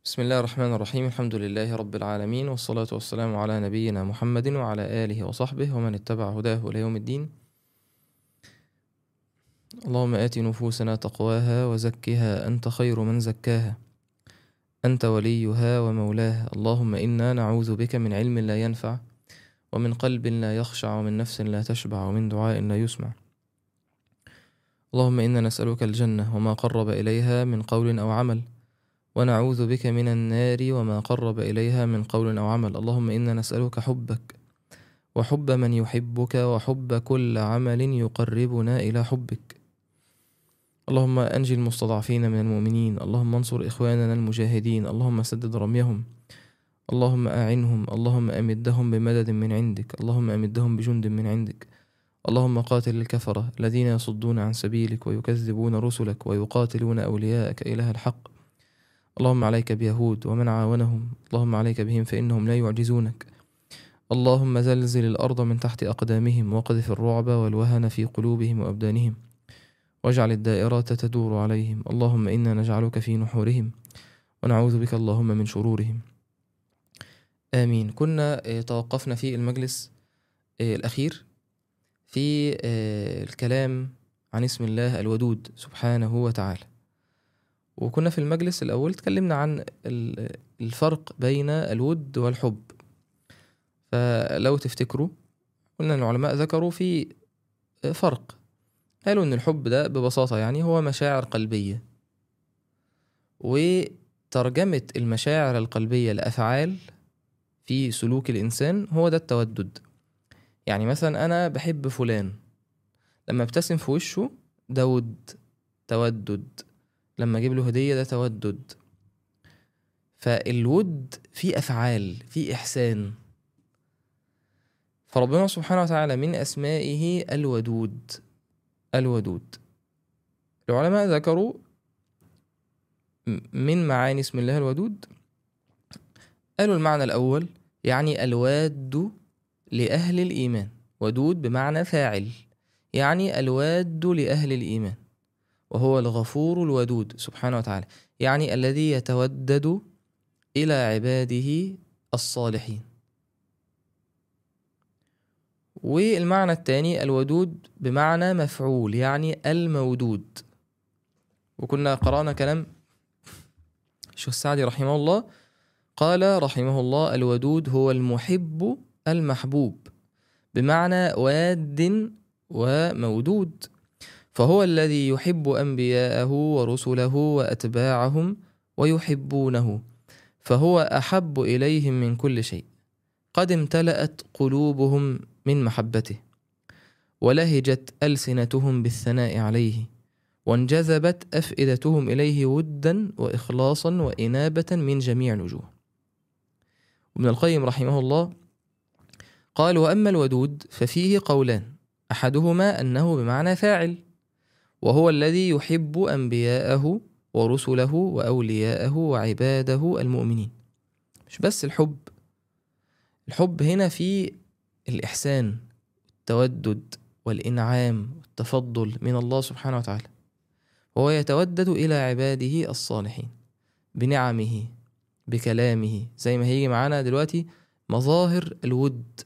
بسم الله الرحمن الرحيم الحمد لله رب العالمين والصلاة والسلام على نبينا محمد وعلى آله وصحبه ومن اتبع هداه إلى يوم الدين اللهم آت نفوسنا تقواها وزكها أنت خير من زكاها أنت وليها ومولاها اللهم إنا نعوذ بك من علم لا ينفع ومن قلب لا يخشع ومن نفس لا تشبع ومن دعاء لا يسمع اللهم إنا نسألك الجنة وما قرب إليها من قول أو عمل ونعوذ بك من النار وما قرب إليها من قول أو عمل اللهم إنا نسألك حبك وحب من يحبك وحب كل عمل يقربنا إلى حبك اللهم أنجي المستضعفين من المؤمنين اللهم انصر إخواننا المجاهدين اللهم سدد رميهم اللهم أعنهم اللهم أمدهم بمدد من عندك اللهم أمدهم بجند من عندك اللهم قاتل الكفرة الذين يصدون عن سبيلك ويكذبون رسلك ويقاتلون أولياءك إله الحق اللهم عليك بيهود ومن عاونهم اللهم عليك بهم فإنهم لا يعجزونك اللهم زلزل الأرض من تحت أقدامهم واقذف الرعب والوهن في قلوبهم وأبدانهم واجعل الدائرة تدور عليهم اللهم إنا نجعلك في نحورهم ونعوذ بك اللهم من شرورهم آمين كنا آه، توقفنا في المجلس آه، الأخير في آه، الكلام عن اسم الله الودود سبحانه وتعالى وكنا في المجلس الأول تكلمنا عن ال- الفرق بين الود والحب فلو تفتكروا قلنا إن العلماء ذكروا في فرق قالوا إن الحب ده ببساطة يعني هو مشاعر قلبية وترجمة المشاعر القلبية لأفعال في سلوك الإنسان هو ده التودد يعني مثلا أنا بحب فلان لما ابتسم في وشه ده ود تودد لما اجيب له هديه ده تودد فالود فيه افعال فيه احسان فربنا سبحانه وتعالى من اسمائه الودود الودود العلماء ذكروا م- من معاني اسم الله الودود قالوا المعنى الاول يعني الواد لاهل الايمان ودود بمعنى فاعل يعني الواد لاهل الايمان وهو الغفور الودود سبحانه وتعالى يعني الذي يتودد إلى عباده الصالحين والمعنى الثاني الودود بمعنى مفعول يعني المودود وكنا قرأنا كلام الشيخ السعدي رحمه الله قال رحمه الله الودود هو المحب المحبوب بمعنى واد ومودود فهو الذي يحب انبياءه ورسله واتباعهم ويحبونه فهو احب اليهم من كل شيء قد امتلات قلوبهم من محبته ولهجت السنتهم بالثناء عليه وانجذبت افئدتهم اليه ودا واخلاصا وانابه من جميع الوجوه ابن القيم رحمه الله قال واما الودود ففيه قولان احدهما انه بمعنى فاعل وهو الذي يحب انبياءه ورسله واولياءه وعباده المؤمنين مش بس الحب الحب هنا في الاحسان التودد والانعام والتفضل من الله سبحانه وتعالى وهو يتودد الى عباده الصالحين بنعمه بكلامه زي ما هيجي معانا دلوقتي مظاهر الود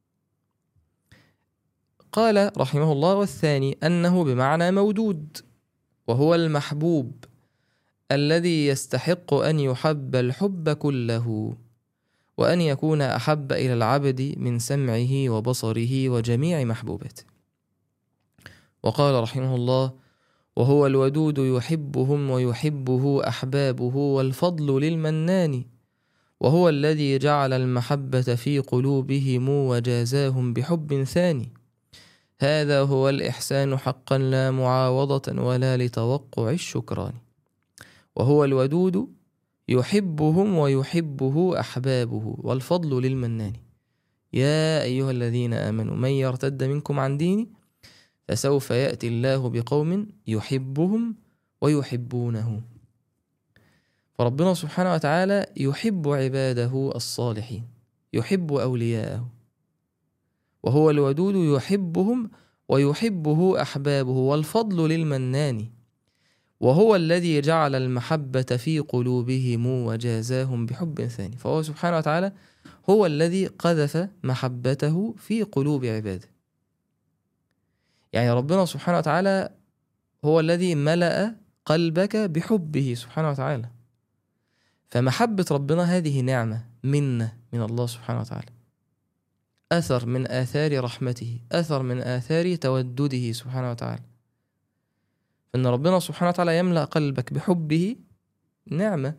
قال رحمه الله والثاني انه بمعنى مودود وهو المحبوب الذي يستحق ان يحب الحب كله وان يكون احب الى العبد من سمعه وبصره وجميع محبوباته وقال رحمه الله وهو الودود يحبهم ويحبه احبابه والفضل للمنان وهو الذي جعل المحبه في قلوبهم وجازاهم بحب ثاني هذا هو الإحسان حقا لا معاوضة ولا لتوقع الشكران وهو الودود يحبهم ويحبه أحبابه والفضل للمنان يا أيها الذين آمنوا من يرتد منكم عن ديني فسوف يأتي الله بقوم يحبهم ويحبونه فربنا سبحانه وتعالى يحب عباده الصالحين يحب أولياءه وهو الودود يحبهم ويحبه احبابه والفضل للمنان وهو الذي جعل المحبة في قلوبهم وجازاهم بحب ثاني فهو سبحانه وتعالى هو الذي قذف محبته في قلوب عباده يعني ربنا سبحانه وتعالى هو الذي ملأ قلبك بحبه سبحانه وتعالى فمحبة ربنا هذه نعمة منة من الله سبحانه وتعالى أثر من آثار رحمته أثر من آثار تودده سبحانه وتعالى فإن ربنا سبحانه وتعالى يملأ قلبك بحبه نعمة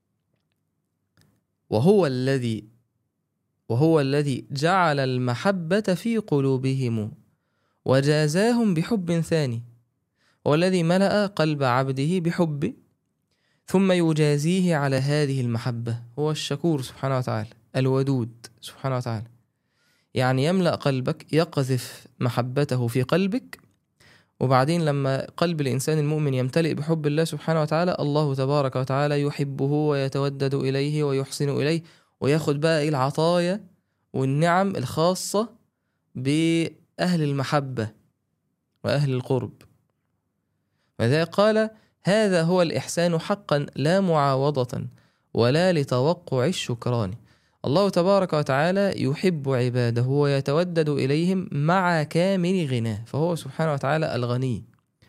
وهو الذي وهو الذي جعل المحبة في قلوبهم وجازاهم بحب ثاني هو الذي ملأ قلب عبده بحب ثم يجازيه على هذه المحبة هو الشكور سبحانه وتعالى الودود سبحانه وتعالى يعني يملأ قلبك يقذف محبته في قلبك وبعدين لما قلب الإنسان المؤمن يمتلئ بحب الله سبحانه وتعالى الله تبارك وتعالى يحبه ويتودد إليه ويحسن إليه وياخد بقى العطايا والنعم الخاصة بأهل المحبة وأهل القرب ولذلك قال هذا هو الإحسان حقا لا معاوضة ولا لتوقع الشكران الله تبارك وتعالى يحب عباده ويتودد إليهم مع كامل غناه فهو سبحانه وتعالى الغني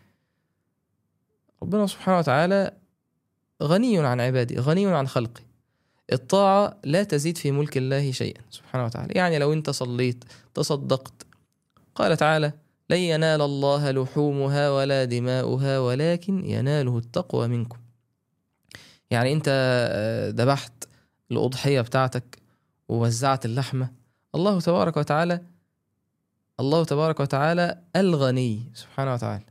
ربنا سبحانه وتعالى غني عن عباده غني عن خلقه الطاعة لا تزيد في ملك الله شيئا سبحانه وتعالى يعني لو انت صليت تصدقت قال تعالى لن ينال الله لحومها ولا دماؤها ولكن يناله التقوى منكم يعني انت ذبحت الأضحية بتاعتك ووزعت اللحمة الله تبارك وتعالى الله تبارك وتعالى الغني سبحانه وتعالى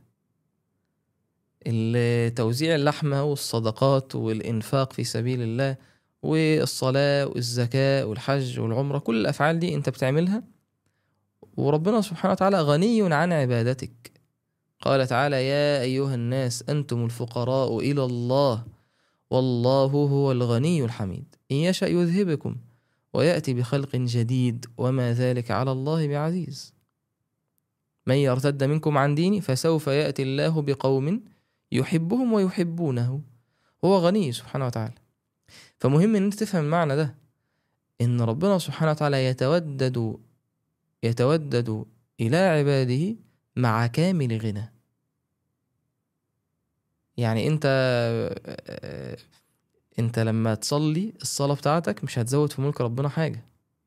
توزيع اللحمة والصدقات والإنفاق في سبيل الله والصلاة والزكاة والحج والعمرة كل الأفعال دي أنت بتعملها وربنا سبحانه وتعالى غني عن عبادتك قال تعالى يا أيها الناس أنتم الفقراء إلى الله والله هو الغني الحميد إن يشأ يذهبكم ويأتي بخلق جديد وما ذلك على الله بعزيز من يرتد منكم عن ديني فسوف يأتي الله بقوم يحبهم ويحبونه هو غني سبحانه وتعالى فمهم ان انت تفهم المعنى ده ان ربنا سبحانه وتعالى يتودد يتودد الى عباده مع كامل غنى يعني انت انت لما تصلي الصلاة بتاعتك مش هتزود في ملك ربنا حاجة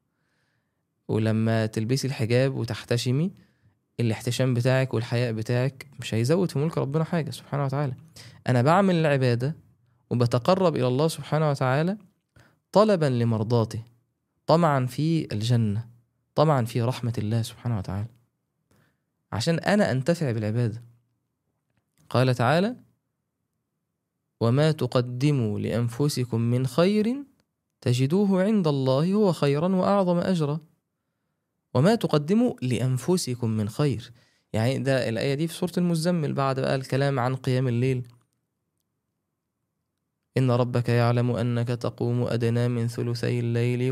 ولما تلبسي الحجاب وتحتشمي الاحتشام بتاعك والحياء بتاعك مش هيزود في ملك ربنا حاجة سبحانه وتعالى أنا بعمل العبادة وبتقرب إلى الله سبحانه وتعالى طلبا لمرضاته طمعا في الجنة طمعا في رحمة الله سبحانه وتعالى عشان أنا أنتفع بالعبادة قال تعالى وما تقدموا لأنفسكم من خير تجدوه عند الله هو خيرا وأعظم أجرا وما تقدموا لأنفسكم من خير يعني ده الآية دي في سورة المزمل بعد بقى الكلام عن قيام الليل إن ربك يعلم أنك تقوم أدنى من ثلثي الليل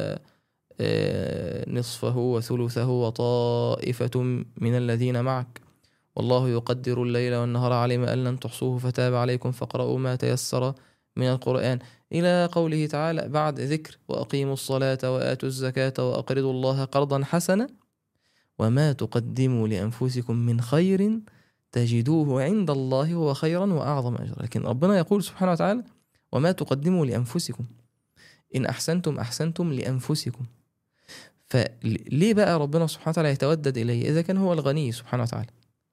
ونصفه وثلثه وطائفة من الذين معك والله يقدر الليل والنهار علم أن لن تحصوه فتاب عليكم فاقرؤوا ما تيسر من القرآن إلى قوله تعالى بعد ذكر وأقيموا الصلاة وآتوا الزكاة وأقرضوا الله قرضا حسنا وما تقدموا لأنفسكم من خير تجدوه عند الله هو خيرا وأعظم أجرا لكن ربنا يقول سبحانه وتعالى وما تقدموا لأنفسكم إن أحسنتم أحسنتم لأنفسكم فليه بقى ربنا سبحانه وتعالى يتودد إليه إذا كان هو الغني سبحانه وتعالى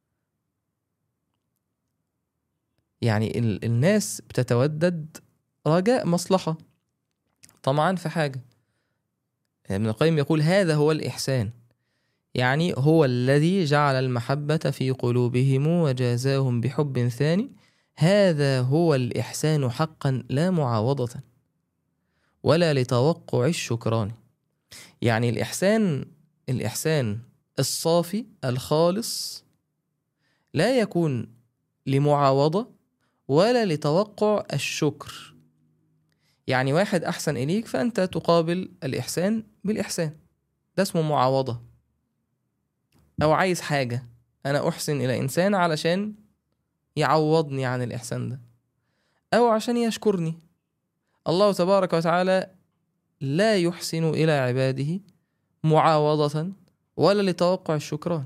يعني الناس بتتودد رجاء مصلحة طمعا في حاجة ابن القيم يقول هذا هو الإحسان يعني هو الذي جعل المحبة في قلوبهم وجازاهم بحب ثاني هذا هو الإحسان حقا لا معاوضة ولا لتوقع الشكران يعني الإحسان الإحسان الصافي الخالص لا يكون لمعاوضة ولا لتوقع الشكر يعني واحد أحسن إليك فأنت تقابل الإحسان بالإحسان ده اسمه معاوضة أو عايز حاجة أنا أحسن إلى إنسان علشان يعوضني عن الإحسان ده أو عشان يشكرني الله تبارك وتعالى لا يحسن إلى عباده معاوضة ولا لتوقع الشكران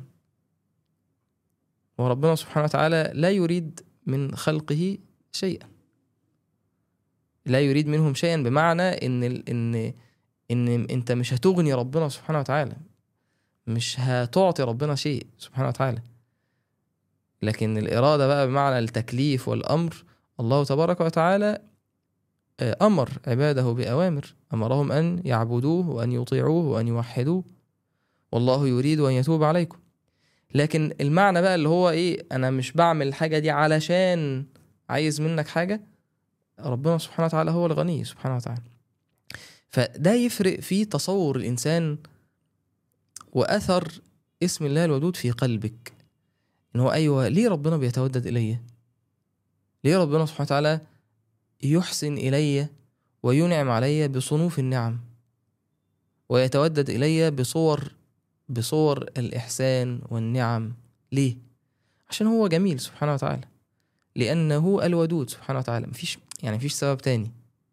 وربنا سبحانه وتعالى لا يريد من خلقه شيئا لا يريد منهم شيئا بمعنى ان ال- ان ان انت مش هتغني ربنا سبحانه وتعالى مش هتعطي ربنا شيء سبحانه وتعالى لكن الإرادة بقى بمعنى التكليف والأمر الله تبارك وتعالى آه، أمر عباده بأوامر أمرهم أن يعبدوه وأن يطيعوه وأن يوحدوه والله يريد أن يتوب عليكم لكن المعنى بقى اللي هو إيه أنا مش بعمل الحاجة دي علشان عايز منك حاجة ربنا سبحانه وتعالى هو الغني سبحانه وتعالى فده يفرق في تصور الإنسان وأثر اسم الله الودود في قلبك إن هو أيوة ليه ربنا بيتودد إلي ليه ربنا سبحانه وتعالى يحسن إلي وينعم علي بصنوف النعم ويتودد إلي بصور بصور الإحسان والنعم ليه؟ عشان هو جميل سبحانه وتعالى لأنه الودود سبحانه وتعالى مفيش يعني مفيش سبب تاني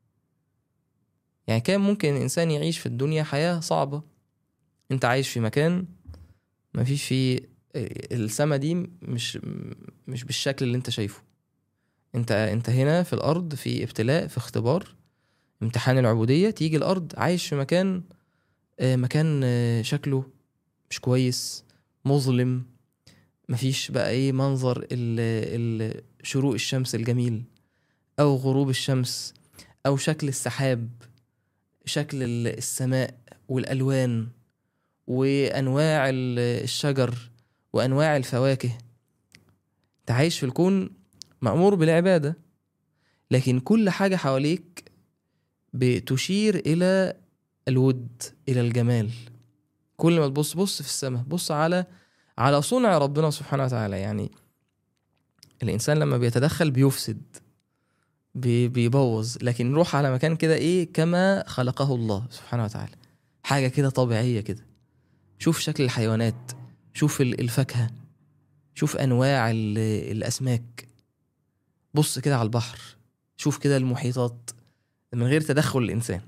يعني كان ممكن الإنسان يعيش في الدنيا حياة صعبة أنت عايش في مكان مفيش فيه السما دي مش مش بالشكل اللي أنت شايفه أنت أنت هنا في الأرض في ابتلاء في اختبار امتحان العبودية تيجي الأرض عايش في مكان آه، مكان آه، شكله مش كويس مظلم مفيش بقى ايه منظر ال- ال- شروق الشمس الجميل او غروب الشمس او شكل السحاب شكل ال- السماء والالوان وانواع ال- الشجر وانواع الفواكه انت عايش في الكون مأمور بالعبادة لكن كل حاجة حواليك بتشير إلى الود إلى الجمال كل ما تبص بص في السماء بص على على صنع ربنا سبحانه وتعالى يعني الإنسان لما بيتدخل بيفسد بي- بيبوظ لكن نروح على مكان كده إيه كما خلقه الله سبحانه وتعالى حاجة كده طبيعية كده شوف شكل الحيوانات شوف ال- الفاكهة شوف أنواع ال- الأسماك بص كده على البحر شوف كده المحيطات من غير تدخل الإنسان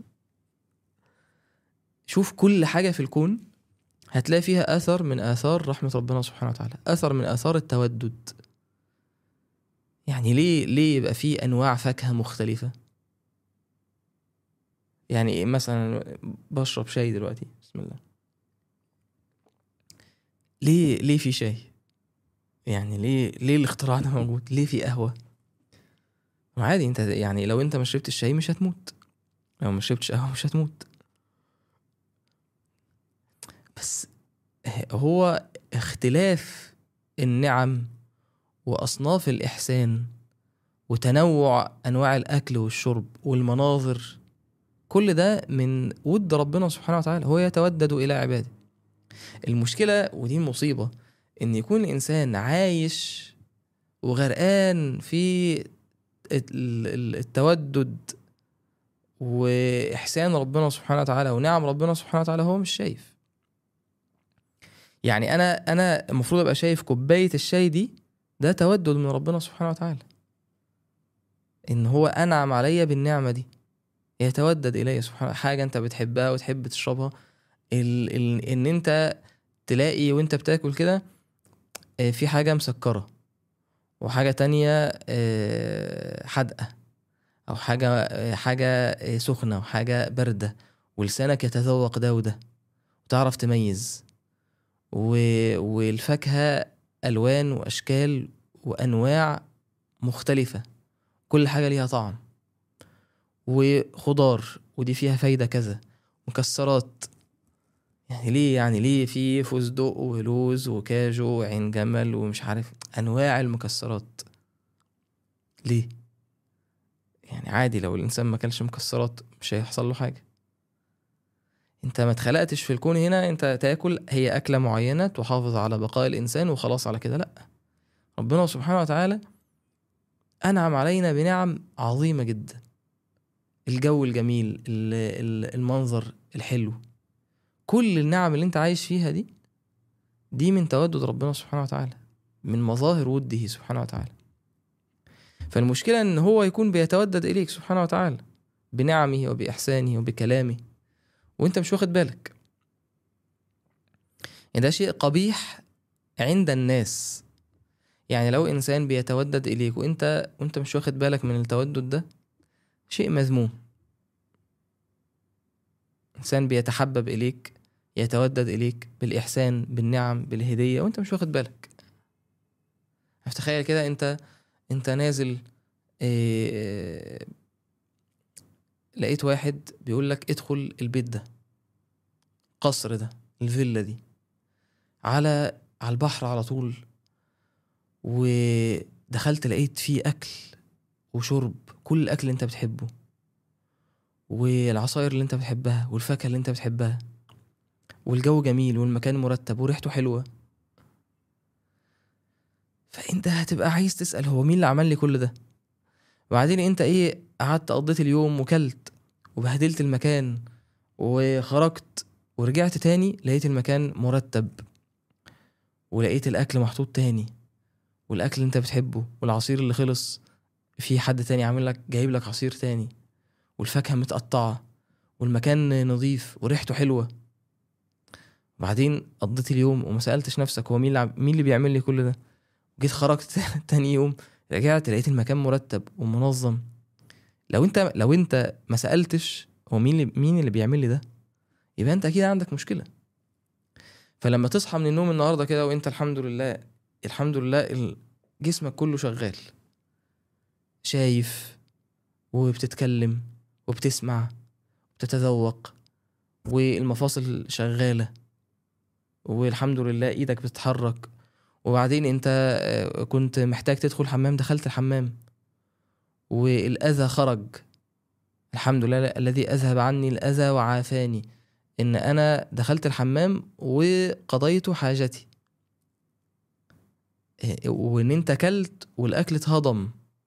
شوف كل حاجة في الكون هتلاقي فيها أثر من آثار رحمة ربنا سبحانه وتعالى أثر من آثار التودد يعني ليه ليه يبقى فيه أنواع فاكهة مختلفة يعني مثلا بشرب شاي دلوقتي بسم الله ليه ليه في شاي يعني ليه ليه الاختراع ده موجود ليه في قهوة عادي انت يعني لو انت ما شربتش الشاي مش هتموت لو ما شربتش قهوة مش هتموت بس هو اختلاف النعم واصناف الاحسان وتنوع انواع الاكل والشرب والمناظر كل ده من ود ربنا سبحانه وتعالى هو يتودد الى عباده المشكله ودي مصيبه ان يكون الانسان عايش وغرقان في ال- ال- التودد واحسان ربنا سبحانه وتعالى ونعم ربنا سبحانه وتعالى هو مش شايف يعني انا انا المفروض ابقى شايف كوبايه الشاي دي ده تودد من ربنا سبحانه وتعالى ان هو انعم عليا بالنعمه دي يتودد الي سبحانه حاجه انت بتحبها وتحب تشربها ال ال ان انت تلاقي وانت بتاكل كده آه، في حاجه مسكره وحاجه تانية آه، حادقه او حاجه آه، حاجه آه، سخنه وحاجه بارده ولسانك يتذوق ده وده وتعرف تميز و... والفاكهة ألوان وأشكال وأنواع مختلفة كل حاجة ليها طعم وخضار ودي فيها فايدة كذا مكسرات يعني ليه يعني ليه في فستق ولوز وكاجو وعين جمل ومش عارف أنواع المكسرات ليه يعني عادي لو الإنسان ما كلش مكسرات مش هيحصل له حاجة انت ما اتخلقتش في الكون هنا انت تاكل هي اكله معينه تحافظ على بقاء الانسان وخلاص على كده لا ربنا سبحانه وتعالى انعم علينا بنعم عظيمه جدا الجو الجميل ال- ال- المنظر الحلو كل النعم اللي انت عايش فيها دي دي من تودد ربنا سبحانه وتعالى من مظاهر وده سبحانه وتعالى فالمشكلة ان هو يكون بيتودد اليك سبحانه وتعالى بنعمه وبإحسانه وبكلامه وانت مش واخد بالك يعني ده شيء قبيح عند الناس يعني لو انسان بيتودد اليك وانت وانت مش واخد بالك من التودد ده شيء مذموم انسان بيتحبب اليك يتودد اليك بالاحسان بالنعم بالهديه وانت مش واخد بالك تخيل كده انت انت نازل إيه لقيت واحد بيقول لك ادخل البيت ده قصر ده الفيلا دي على على البحر على طول ودخلت لقيت فيه اكل وشرب كل الاكل اللي انت بتحبه والعصاير اللي انت بتحبها والفاكهه اللي انت بتحبها والجو جميل والمكان مرتب وريحته حلوه فانت هتبقى عايز تسال هو مين اللي عمل لي كل ده وبعدين انت ايه قعدت قضيت اليوم وكلت وبهدلت المكان وخرجت ورجعت تاني لقيت المكان مرتب ولقيت الاكل محطوط تاني والاكل اللي انت بتحبه والعصير اللي خلص في حد تاني عامل لك جايب لك عصير تاني والفاكهه متقطعه والمكان نظيف وريحته حلوه وبعدين قضيت اليوم وما سالتش نفسك هو مين اللي مين اللي بيعمل لي كل ده جيت خرجت تاني يوم رجعت لقيت المكان مرتب ومنظم لو انت لو انت ما سالتش هو مين اللي مين اللي بيعمل لي ده يبقى انت اكيد عندك مشكله فلما تصحى من النوم النهارده كده وانت الحمد لله الحمد لله جسمك كله شغال شايف وبتتكلم وبتسمع وبتتذوق والمفاصل شغالة والحمد لله ايدك بتتحرك وبعدين انت كنت محتاج تدخل حمام دخلت الحمام والأذى خرج الحمد لله الذي أذهب عني الأذى وعافاني إن أنا دخلت الحمام وقضيت حاجتي وإن أنت أكلت والأكل اتهضم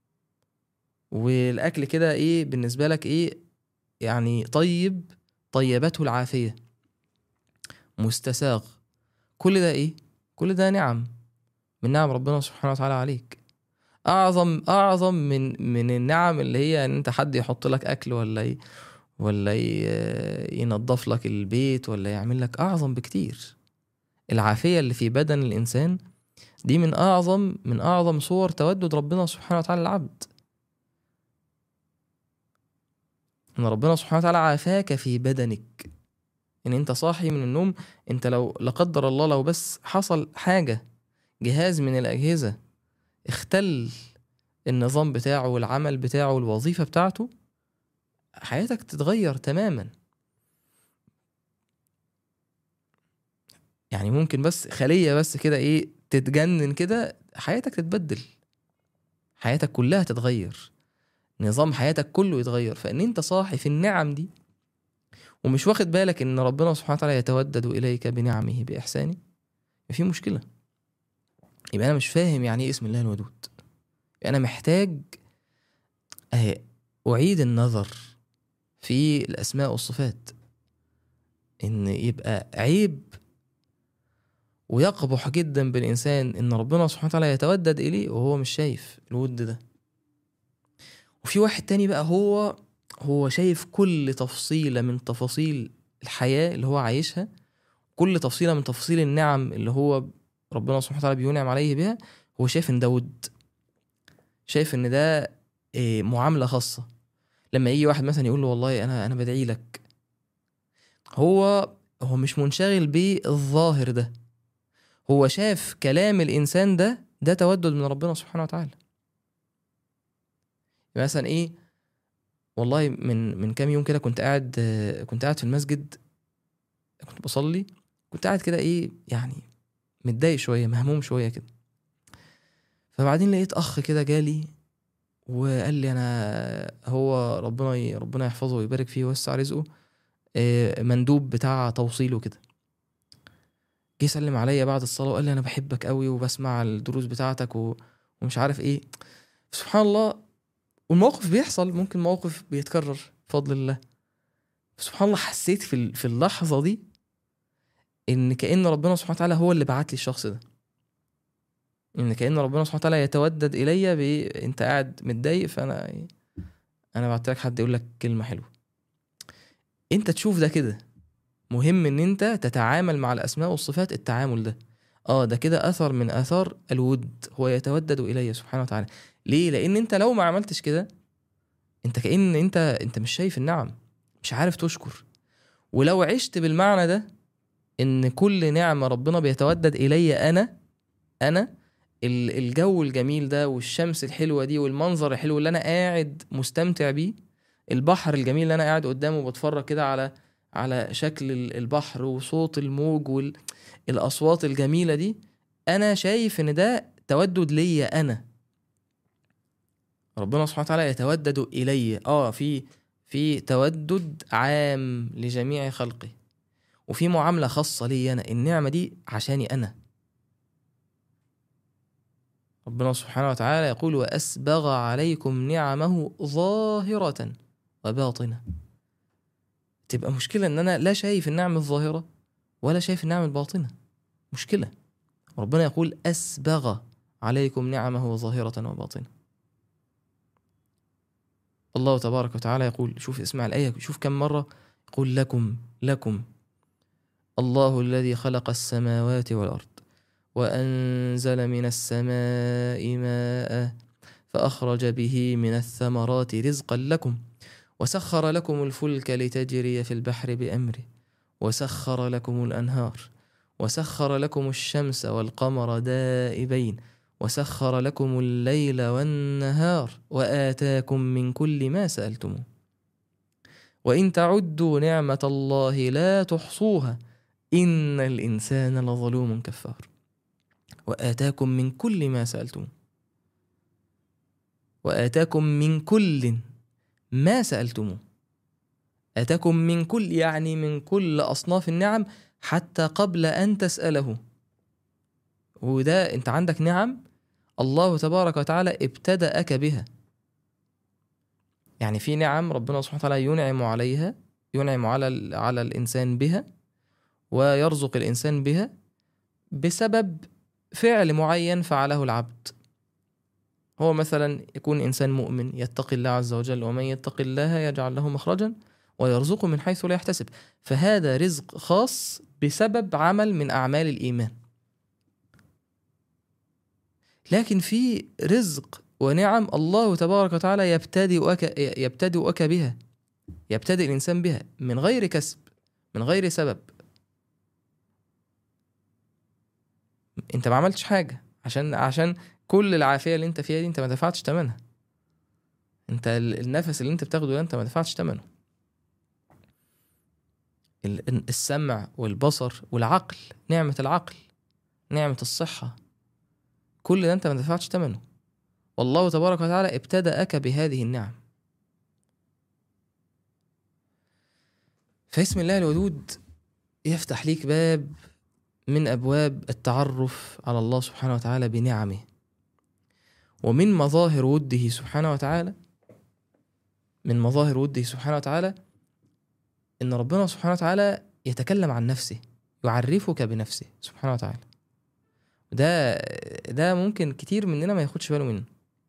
والأكل كده إيه بالنسبة لك إيه يعني طيب طيبته العافية مستساغ كل ده إيه كل ده نعم من نعم ربنا سبحانه وتعالى عليك اعظم اعظم من من النعم اللي هي ان انت حد يحط لك اكل ولا ي... ولا ي... ينظف لك البيت ولا يعمل لك اعظم بكتير العافيه اللي في بدن الانسان دي من اعظم من اعظم صور تودد ربنا سبحانه وتعالى للعبد ان ربنا سبحانه وتعالى عافاك في بدنك ان انت صاحي من النوم انت لو لا قدر الله لو بس حصل حاجه جهاز من الاجهزه اختل النظام بتاعه والعمل بتاعه والوظيفة بتاعته حياتك تتغير تماما يعني ممكن بس خلية بس كده ايه تتجنن كده حياتك تتبدل حياتك كلها تتغير نظام حياتك كله يتغير فان انت صاحي في النعم دي ومش واخد بالك ان ربنا سبحانه وتعالى يتودد اليك بنعمه باحسانه في مشكله يبقى انا مش فاهم يعني ايه اسم الله الودود انا محتاج اعيد النظر في الاسماء والصفات ان يبقى عيب ويقبح جدا بالانسان ان ربنا سبحانه وتعالى يتودد اليه وهو مش شايف الود ده وفي واحد تاني بقى هو هو شايف كل تفصيله من تفاصيل الحياه اللي هو عايشها كل تفصيله من تفاصيل النعم اللي هو ربنا سبحانه وتعالى بينعم عليه بها هو شايف ان ده ود شايف ان ده معامله خاصه لما يجي واحد مثلا يقول له والله انا انا بدعي لك هو هو مش منشغل بالظاهر ده هو شاف كلام الانسان ده ده تودد من ربنا سبحانه وتعالى مثلا ايه والله من من كام يوم كده كنت قاعد كنت قاعد في المسجد كنت بصلي كنت قاعد كده ايه يعني متضايق شويه مهموم شويه كده فبعدين لقيت اخ كده جالي وقال لي انا هو ربنا ربنا يحفظه ويبارك فيه ويوسع رزقه مندوب بتاع توصيله كده جه سلم عليا بعد الصلاه وقال لي انا بحبك قوي وبسمع الدروس بتاعتك و... ومش عارف ايه سبحان الله والموقف بيحصل ممكن موقف بيتكرر بفضل الله سبحان الله حسيت في في اللحظه دي ان كان ربنا سبحانه وتعالى هو اللي بعت لي الشخص ده ان كأن ربنا سبحانه وتعالى يتودد الي ب انت قاعد متضايق فانا انا بعت لك حد يقول لك كلمه حلوه انت تشوف ده كده مهم ان انت تتعامل مع الاسماء والصفات التعامل ده اه ده كده اثر من اثار الود هو يتودد الي سبحانه وتعالى ليه لان انت لو ما عملتش كده انت كأن انت انت مش شايف النعم مش عارف تشكر ولو عشت بالمعنى ده ان كل نعمه ربنا بيتودد الي انا انا ال- الجو الجميل ده والشمس الحلوه دي والمنظر الحلو اللي انا قاعد مستمتع بيه البحر الجميل اللي انا قاعد قدامه بتفرج كده على على شكل ال- البحر وصوت الموج والاصوات الجميله دي انا شايف ان ده تودد ليا انا ربنا سبحانه وتعالى يتودد الي اه في في تودد عام لجميع خلقه وفي معامله خاصه لي انا النعمه دي عشاني انا ربنا سبحانه وتعالى يقول واسبغ عليكم نعمه ظاهره وباطنه تبقى مشكله ان انا لا شايف النعم الظاهره ولا شايف النعم الباطنه مشكله ربنا يقول اسبغ عليكم نعمه ظاهره وباطنه الله تبارك وتعالى يقول شوف اسمع الآية شوف كم مرة يقول لكم لكم الله الذي خلق السماوات والأرض وأنزل من السماء ماء فأخرج به من الثمرات رزقا لكم وسخر لكم الفلك لتجري في البحر بأمره وسخر لكم الأنهار وسخر لكم الشمس والقمر دائبين وسخر لكم الليل والنهار وآتاكم من كل ما سألتموه وإن تعدوا نعمة الله لا تحصوها إن الإنسان لظلوم كفار وآتاكم من كل ما سألتموه وآتاكم من كل ما سألتموه آتاكم من كل يعني من كل أصناف النعم حتى قبل أن تسأله وده أنت عندك نعم الله تبارك وتعالى ابتدأك بها يعني في نعم ربنا سبحانه وتعالى ينعم عليها ينعم على على الإنسان بها ويرزق الإنسان بها بسبب فعل معين فعله العبد هو مثلا يكون إنسان مؤمن يتقي الله عز وجل ومن يتق الله يجعل له مخرجا ويرزقه من حيث لا يحتسب فهذا رزق خاص بسبب عمل من أعمال الإيمان لكن في رزق ونعم الله تبارك وتعالى يبتدئك يبتدئك بها يبتدئ الإنسان بها من غير كسب من غير سبب انت ما عملتش حاجة عشان عشان كل العافية اللي انت فيها دي انت ما دفعتش ثمنها انت ال- النفس اللي انت بتاخده ده انت ما دفعتش ثمنه ال- السمع والبصر والعقل نعمة العقل نعمة الصحة كل ده انت ما دفعتش ثمنه والله تبارك وتعالى ابتدأك بهذه النعم فاسم الله الودود يفتح ليك باب من ابواب التعرف على الله سبحانه وتعالى بنعمه ومن مظاهر وده سبحانه وتعالى من مظاهر وده سبحانه وتعالى ان ربنا سبحانه وتعالى يتكلم عن نفسه يعرفك بنفسه سبحانه وتعالى ده ده ممكن كتير مننا ما ياخدش باله منه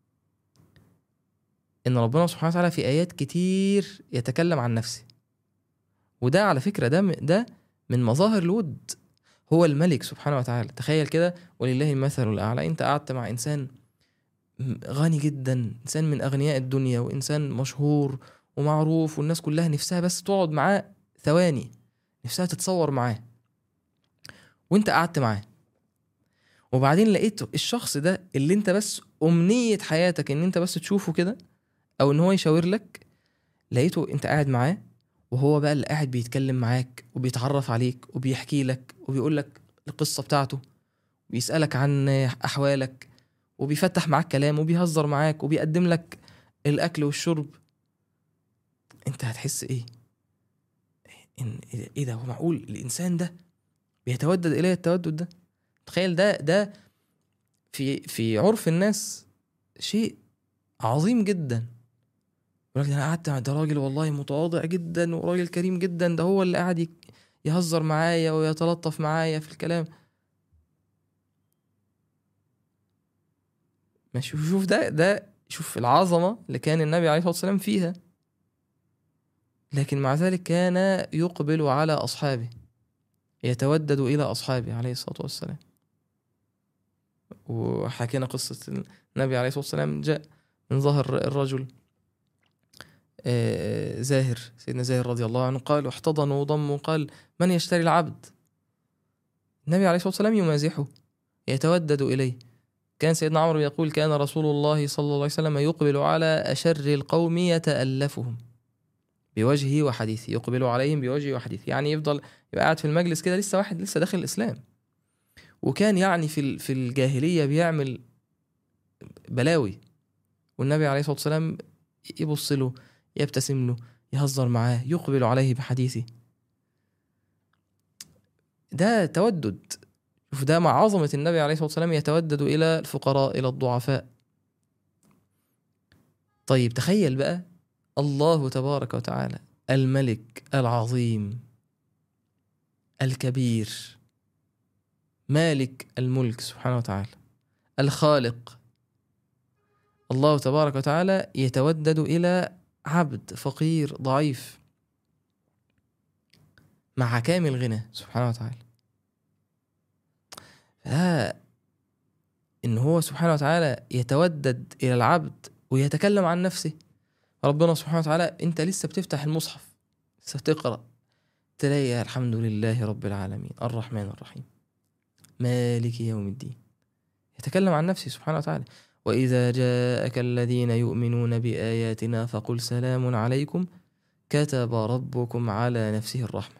ان ربنا سبحانه وتعالى في ايات كتير يتكلم عن نفسه وده على فكره ده ده من مظاهر الود هو الملك سبحانه وتعالى تخيل كده ولله المثل الاعلى انت قعدت مع انسان غني جدا انسان من اغنياء الدنيا وانسان مشهور ومعروف والناس كلها نفسها بس تقعد معاه ثواني نفسها تتصور معاه وانت قعدت معاه وبعدين لقيت الشخص ده اللي انت بس امنية حياتك ان انت بس تشوفه كده او ان هو يشاور لك لقيته انت قاعد معاه وهو بقى اللي قاعد بيتكلم معاك وبيتعرف عليك وبيحكي لك وبيقول لك القصة بتاعته بيسألك عن أحوالك وبيفتح معاك كلام وبيهزر معاك وبيقدم لك الأكل والشرب أنت هتحس إيه؟ إن إيه ده هو معقول الإنسان ده بيتودد إليه التودد ده تخيل ده ده في في عرف الناس شيء عظيم جدا يقول لك انا قعدت مع ده راجل والله متواضع جدا وراجل كريم جدا ده هو اللي قاعد يك- يهزر معايا ويتلطف معايا في الكلام ماشي شوف ده ده شوف العظمة اللي كان النبي عليه الصلاة والسلام فيها لكن مع ذلك كان يقبل على أصحابه يتودد إلى أصحابه عليه الصلاة والسلام وحكينا قصة النبي عليه الصلاة والسلام جاء من ظهر الرجل آه، زاهر سيدنا زاهر رضي الله عنه قال واحتضنوا وضموا قال من يشتري العبد النبي عليه الصلاة والسلام يمازحه يتودد إليه كان سيدنا عمرو يقول كان رسول الله صلى الله عليه وسلم يقبل على أشر القوم يتألفهم بوجهه وحديثه يقبل عليهم بوجهه وحديثه يعني يفضل يبقى قاعد في المجلس كده لسه واحد لسه داخل الإسلام وكان يعني في في الجاهلية بيعمل بلاوي والنبي عليه الصلاة والسلام يبص له يبتسم له يهزر معاه يقبل عليه بحديثه ده تودد شوف ده مع عظمة النبي عليه الصلاة والسلام يتودد إلى الفقراء إلى الضعفاء طيب تخيل بقى الله تبارك وتعالى الملك العظيم الكبير مالك الملك سبحانه وتعالى الخالق الله تبارك وتعالى يتودد إلى عبد فقير ضعيف مع كامل غنى سبحانه وتعالى فده إن هو سبحانه وتعالى يتودد إلى العبد ويتكلم عن نفسه ربنا سبحانه وتعالى أنت لسه بتفتح المصحف لسه تقرأ تلاقي الحمد لله رب العالمين الرحمن الرحيم مالك يوم الدين يتكلم عن نفسه سبحانه وتعالى وإذا جاءك الذين يؤمنون بآياتنا فقل سلام عليكم كتب ربكم على نفسه الرحمة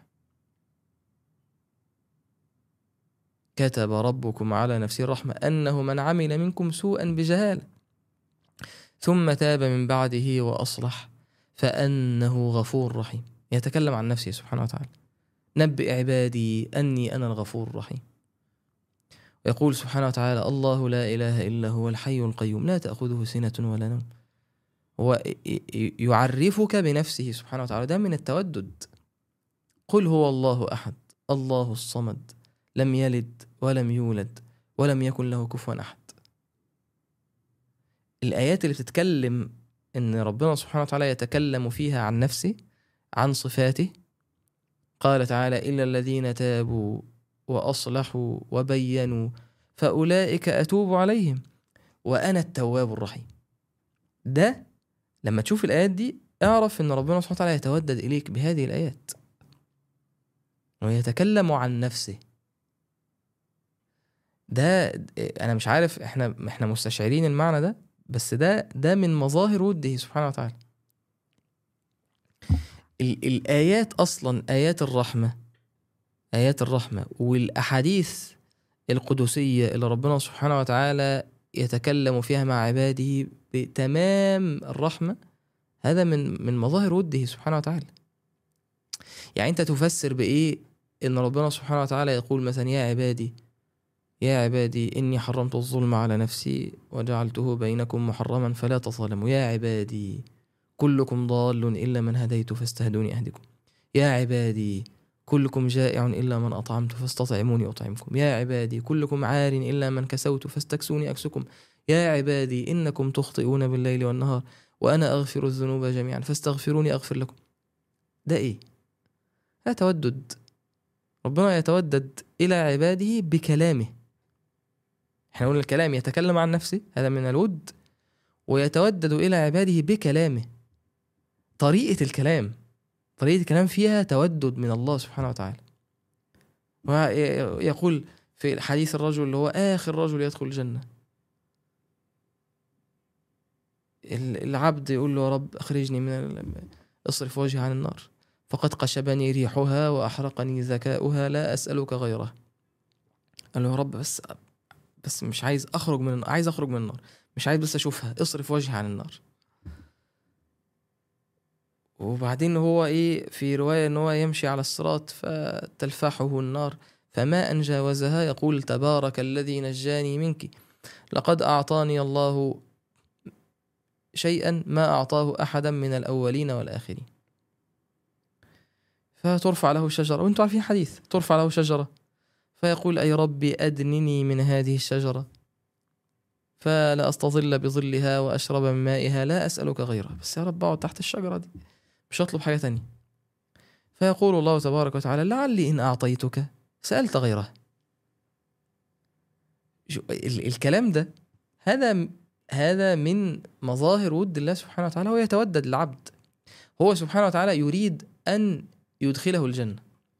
كتب ربكم على نفسه الرحمة أنه من عمل منكم سوءا بجهالة ثم تاب من بعده وأصلح فأنه غفور رحيم يتكلم عن نفسه سبحانه وتعالى نبئ عبادي أني أنا الغفور الرحيم يقول سبحانه وتعالى الله لا إله إلا هو الحي القيوم لا تأخذه سنة ولا نوم هو يعرفك بنفسه سبحانه وتعالى ده من التودد قل هو الله أحد الله الصمد لم يلد ولم يولد ولم يكن له كفوا أحد الآيات اللي بتتكلم إن ربنا سبحانه وتعالى يتكلم فيها عن نفسه عن صفاته قال تعالى إلا الذين تابوا وأصلحوا وبينوا فأولئك أتوب عليهم وأنا التواب الرحيم ده لما تشوف الآيات دي اعرف إن ربنا سبحانه وتعالى يتودد إليك بهذه الآيات ويتكلم عن نفسه ده انا مش عارف احنا احنا مستشعرين المعنى ده بس ده ده من مظاهر وده سبحانه وتعالى الايات اصلا ايات الرحمه آيات الرحمة والأحاديث القدسية اللي ربنا سبحانه وتعالى يتكلم فيها مع عباده بتمام الرحمة هذا من من مظاهر وده سبحانه وتعالى يعني أنت تفسر بإيه إن ربنا سبحانه وتعالى يقول مثلا يا عبادي يا عبادي إني حرمت الظلم على نفسي وجعلته بينكم محرما فلا تظلموا يا عبادي كلكم ضال إلا من هديت فاستهدوني أهدكم يا عبادي كلكم جائع إلا من أطعمت فاستطعموني أطعمكم يا عبادي كلكم عار إلا من كسوت فاستكسوني أكسكم يا عبادي إنكم تخطئون بالليل والنهار وأنا أغفر الذنوب جميعا فاستغفروني أغفر لكم ده إيه؟ لا تودد ربنا يتودد إلى عباده بكلامه احنا قلنا الكلام يتكلم عن نفسه هذا من الود ويتودد إلى عباده بكلامه طريقة الكلام طريقة الكلام فيها تودد من الله سبحانه وتعالى ويقول في حديث الرجل اللي هو آخر رجل يدخل الجنة العبد يقول له يا رب أخرجني من اصرف وجهي عن النار فقد قشبني ريحها وأحرقني ذكاؤها لا أسألك غيره قال له يا رب بس بس مش عايز أخرج من النار عايز أخرج من النار مش عايز بس أشوفها اصرف وجهي عن النار وبعدين هو ايه في رواية ان هو يمشي على الصراط فتلفحه النار فما ان جاوزها يقول تبارك الذي نجاني منك لقد اعطاني الله شيئا ما اعطاه احدا من الاولين والاخرين فترفع له شجرة وانتم عارفين حديث ترفع له شجرة فيقول أي ربي أدنني من هذه الشجرة فلا أستظل بظلها وأشرب من مائها لا أسألك غيرها بس يا رب أقعد تحت الشجرة دي مش هطلب حاجة تانية فيقول الله تبارك وتعالى لعلي إن أعطيتك سألت غيرها شو- ال- الكلام ده هذا هذا من مظاهر ود الله سبحانه وتعالى هو يتودد للعبد هو سبحانه وتعالى يريد أن يدخله الجنة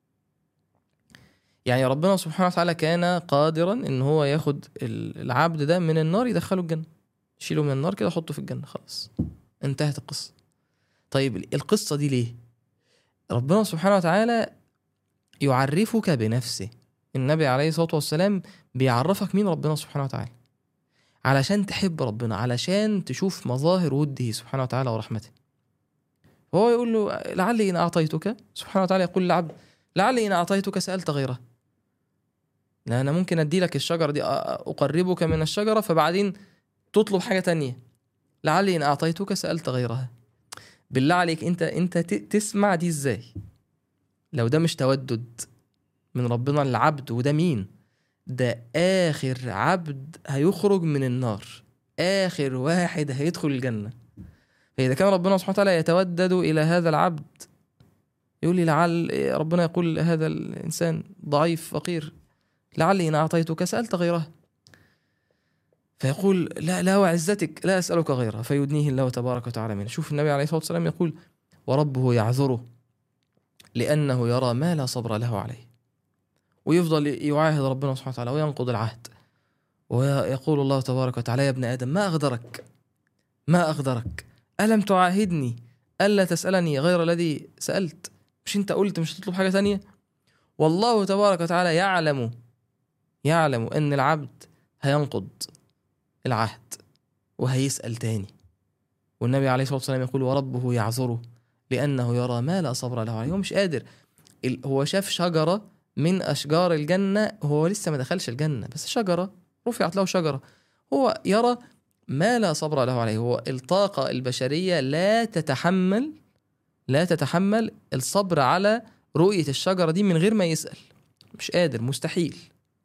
يعني ربنا سبحانه وتعالى كان قادرا ان هو ياخد ال- العبد ده من النار يدخله الجنة يشيله من النار كده يحطه في الجنة خلاص انتهت القصة طيب القصة دي ليه ربنا سبحانه وتعالى يعرفك بنفسه النبي عليه الصلاة والسلام بيعرفك مين ربنا سبحانه وتعالى علشان تحب ربنا علشان تشوف مظاهر وده سبحانه وتعالى ورحمته هو يقول له لعلي إن أعطيتك سبحانه وتعالى يقول للعبد لعلي إن أعطيتك سألت غيره لا أنا ممكن أدي لك الشجرة دي أ- أقربك من الشجرة فبعدين تطلب حاجة تانية لعلي إن أعطيتك سألت غيرها بالله عليك أنت أنت ت- تسمع دي إزاي لو ده مش تودد من ربنا للعبد وده مين ده آخر عبد هيخرج من النار آخر واحد هيدخل الجنة فإذا كان ربنا سبحانه وتعالى يتودد إلى هذا العبد يقول لي لعل ربنا يقول هذا الإنسان ضعيف فقير لعلي إن أعطيتك سألت غيره فيقول لا لا وعزتك لا أسألك غيرها فيدنيه الله تبارك وتعالى منه شوف النبي عليه الصلاة والسلام يقول وربه يعذره لأنه يرى ما لا صبر له عليه ويفضل يعاهد ربنا سبحانه وتعالى وينقض العهد ويقول الله تبارك وتعالى يا ابن آدم ما أغدرك ما أغدرك ألم تعاهدني ألا تسألني غير الذي سألت مش أنت قلت مش هتطلب حاجة تانية والله تبارك وتعالى يعلم يعلم أن العبد هينقض العهد وهيسأل تاني والنبي عليه الصلاة والسلام يقول وربه يعذره لأنه يرى ما لا صبر له عليه هو مش قادر ال- هو شاف شجرة من أشجار الجنة هو لسه ما دخلش الجنة بس شجرة رفعت له شجرة هو يرى ما لا صبر له عليه هو الطاقة البشرية لا تتحمل لا تتحمل الصبر على رؤية الشجرة دي من غير ما يسأل مش قادر مستحيل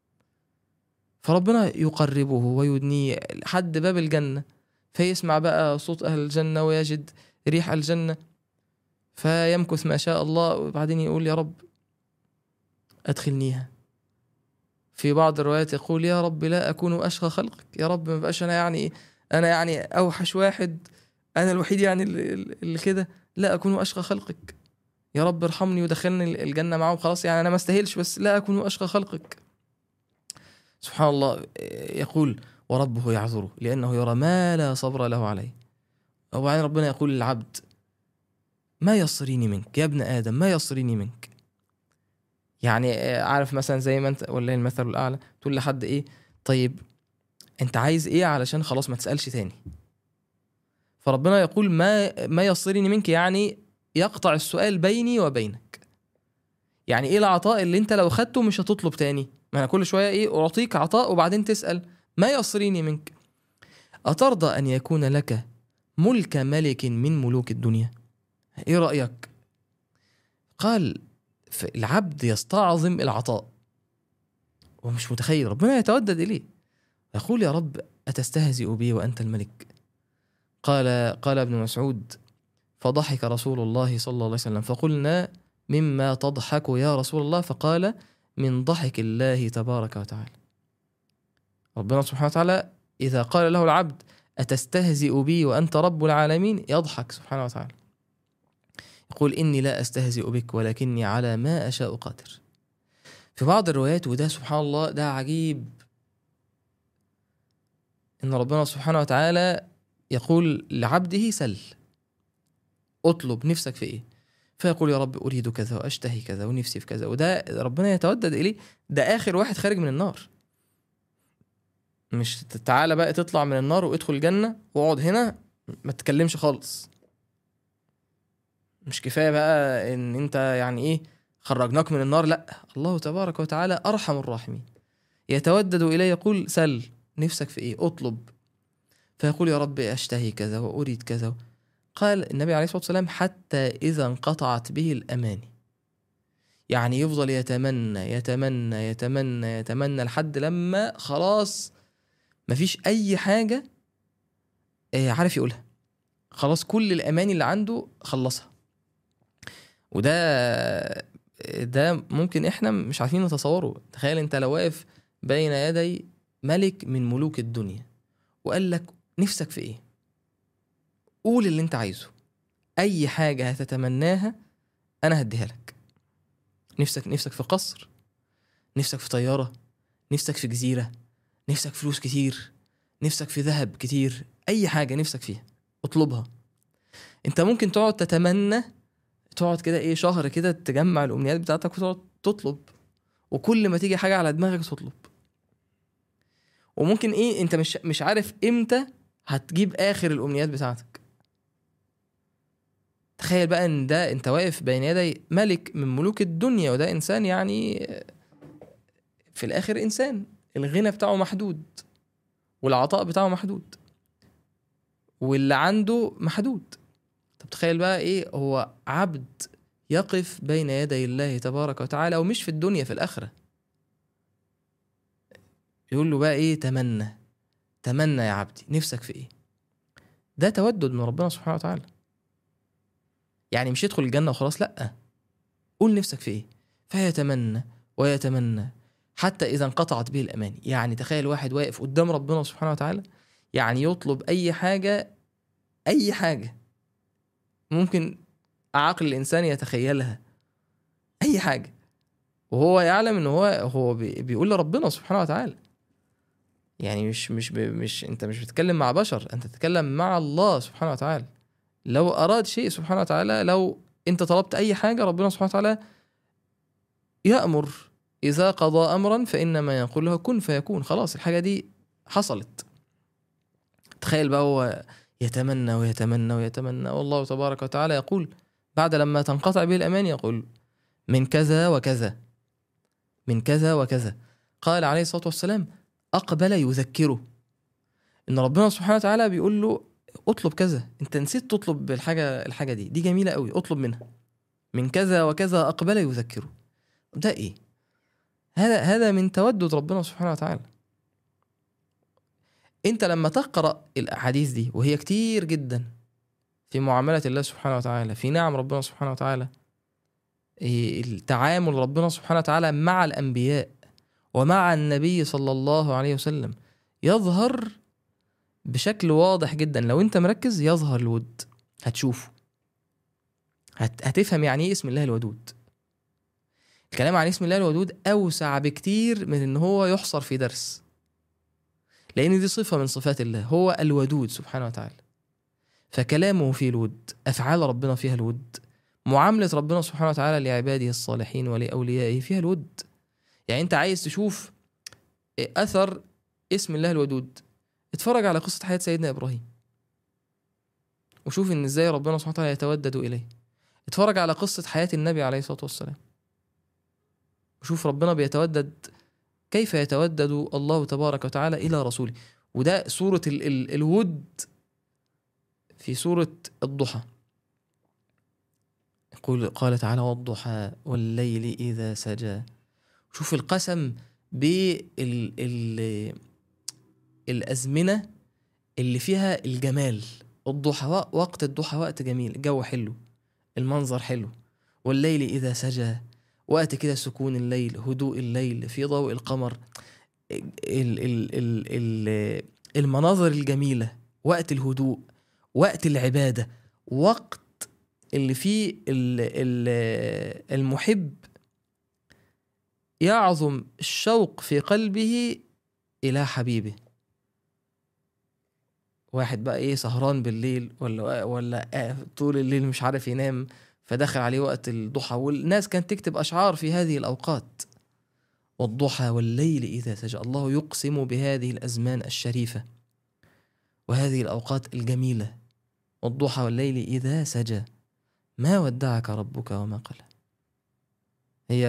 فربنا يقربه ويدنيه لحد باب الجنة فيسمع بقى صوت أهل الجنة ويجد ريح الجنة فيمكث ما شاء الله وبعدين يقول يا رب أدخلنيها في بعض الروايات يقول يا رب لا أكون أشقى خلقك يا رب ما بقاش أنا يعني أنا يعني أوحش واحد أنا الوحيد يعني اللي, اللي كده لا أكون أشقى خلقك يا رب ارحمني ودخلني الجنة معهم خلاص يعني أنا ما استاهلش بس لا أكون أشقى خلقك سبحان الله يقول وربه يعذره لأنه يرى ما لا صبر له عليه وبعدين ربنا يقول للعبد ما يصريني منك يا ابن آدم ما يصريني منك يعني عارف مثلا زي ما انت ولا المثل الأعلى تقول لحد إيه طيب أنت عايز إيه علشان خلاص ما تسألش تاني فربنا يقول ما ما يصرني منك يعني يقطع السؤال بيني وبينك يعني ايه العطاء اللي انت لو خدته مش هتطلب تاني ما انا كل شويه ايه اعطيك عطاء وبعدين تسال ما يصريني منك اترضى ان يكون لك ملك ملك من ملوك الدنيا ايه رايك قال العبد يستعظم العطاء ومش متخيل ربنا يتودد اليه يقول يا رب اتستهزئ بي وانت الملك قال قال ابن مسعود فضحك رسول الله صلى الله عليه وسلم فقلنا مما تضحك يا رسول الله فقال من ضحك الله تبارك وتعالى ربنا سبحانه وتعالى إذا قال له العبد أتستهزئ بي وأنت رب العالمين يضحك سبحانه وتعالى يقول إني لا أستهزئ بك ولكني على ما أشاء قادر في بعض الروايات وده سبحان الله ده عجيب إن ربنا سبحانه وتعالى يقول لعبده سل اطلب نفسك في ايه فيقول يا رب اريد كذا واشتهي كذا ونفسي في كذا وده ربنا يتودد اليه ده اخر واحد خارج من النار مش تعالى بقى تطلع من النار وادخل الجنه واقعد هنا ما تتكلمش خالص مش كفايه بقى ان انت يعني ايه خرجناك من النار لا الله تبارك وتعالى ارحم الراحمين يتودد اليه يقول سل نفسك في ايه اطلب فيقول يا رب اشتهي كذا واريد كذا قال النبي عليه الصلاه والسلام حتى اذا انقطعت به الاماني يعني يفضل يتمنى يتمنى يتمنى يتمنى لحد لما خلاص مفيش اي حاجه آه، عارف يقولها خلاص كل الاماني اللي عنده خلصها وده ده ممكن احنا مش عارفين نتصوره تخيل انت لو واقف بين يدي ملك من ملوك الدنيا وقال لك نفسك في ايه قول اللي انت عايزه اي حاجه هتتمناها انا هديها لك نفسك نفسك في قصر نفسك في طياره نفسك في جزيره نفسك فلوس كتير نفسك في ذهب كتير اي حاجه نفسك فيها اطلبها انت ممكن تقعد تتمنى تقعد كده ايه شهر كده تجمع الامنيات بتاعتك وتقعد تطلب وكل ما تيجي حاجه على دماغك تطلب وممكن ايه انت مش مش عارف امتى هتجيب اخر الامنيات بتاعتك تخيل بقى ان ده انت واقف بين يدي ملك من ملوك الدنيا وده انسان يعني في الاخر انسان الغنى بتاعه محدود والعطاء بتاعه محدود واللي عنده محدود طب تخيل بقى ايه هو عبد يقف بين يدي الله تبارك وتعالى ومش في الدنيا في الاخره يقول له بقى ايه تمنى تمنى يا عبدي نفسك في ايه ده تودد من ربنا سبحانه وتعالى يعني مش يدخل الجنه وخلاص لا قول نفسك في ايه فيتمنى ويتمنى حتى اذا انقطعت به الاماني يعني تخيل واحد واقف قدام ربنا سبحانه وتعالى يعني يطلب اي حاجه اي حاجه ممكن عقل الانسان يتخيلها اي حاجه وهو يعلم ان هو هو بي- بيقول لربنا سبحانه وتعالى يعني مش مش ب- مش انت مش بتتكلم مع بشر انت تتكلم مع الله سبحانه وتعالى لو اراد شيء سبحانه وتعالى لو انت طلبت اي حاجه ربنا سبحانه وتعالى يامر اذا قضى امرا فانما يقول له كن فيكون خلاص الحاجه دي حصلت تخيل بقى هو يتمنى ويتمنى ويتمنى والله تبارك وتعالى يقول بعد لما تنقطع به الأمان يقول من كذا وكذا من كذا وكذا قال عليه الصلاة والسلام أقبل يذكره إن ربنا سبحانه وتعالى بيقول له اطلب كذا انت نسيت تطلب الحاجة الحاجة دي دي جميلة قوي اطلب منها من كذا وكذا أقبل يذكره ده إيه هذا هذا من تودد ربنا سبحانه وتعالى انت لما تقرا الاحاديث دي وهي كتير جدا في معامله الله سبحانه وتعالى في نعم ربنا سبحانه وتعالى إيه التعامل ربنا سبحانه وتعالى مع الانبياء ومع النبي صلى الله عليه وسلم يظهر بشكل واضح جدا لو انت مركز يظهر الود هتشوفه هت... هتفهم يعني ايه اسم الله الودود الكلام عن اسم الله الودود اوسع بكتير من ان هو يحصر في درس لأن دي صفة من صفات الله هو الودود سبحانه وتعالى فكلامه فيه الود أفعال ربنا فيها الود معاملة ربنا سبحانه وتعالى لعباده الصالحين ولأوليائه فيها الود يعني أنت عايز تشوف أثر اسم الله الودود اتفرج على قصة حياة سيدنا إبراهيم وشوف إن إزاي ربنا سبحانه وتعالى يتودد إليه اتفرج على قصة حياة النبي عليه الصلاة والسلام وشوف ربنا بيتودد كيف يتودد الله تبارك وتعالى إلى رسوله وده سورة ال ال الود في سورة الضحى يقول قال تعالى والضحى والليل إذا سجى شوف القسم بال ال الأزمنة اللي فيها الجمال الضحى وقت الضحى وقت جميل الجو حلو المنظر حلو والليل إذا سجى وقت كده سكون الليل هدوء الليل في ضوء القمر ال ال ال ال المناظر الجميلة وقت الهدوء وقت العبادة وقت اللي فيه ال ال المحب يعظم الشوق في قلبه إلى حبيبه واحد بقى ايه سهران بالليل ولا ولا طول الليل مش عارف ينام فدخل عليه وقت الضحى والناس كانت تكتب أشعار في هذه الأوقات والضحى والليل إذا سجى الله يقسم بهذه الأزمان الشريفة وهذه الأوقات الجميلة والضحى والليل إذا سجى ما ودعك ربك وما قلى هي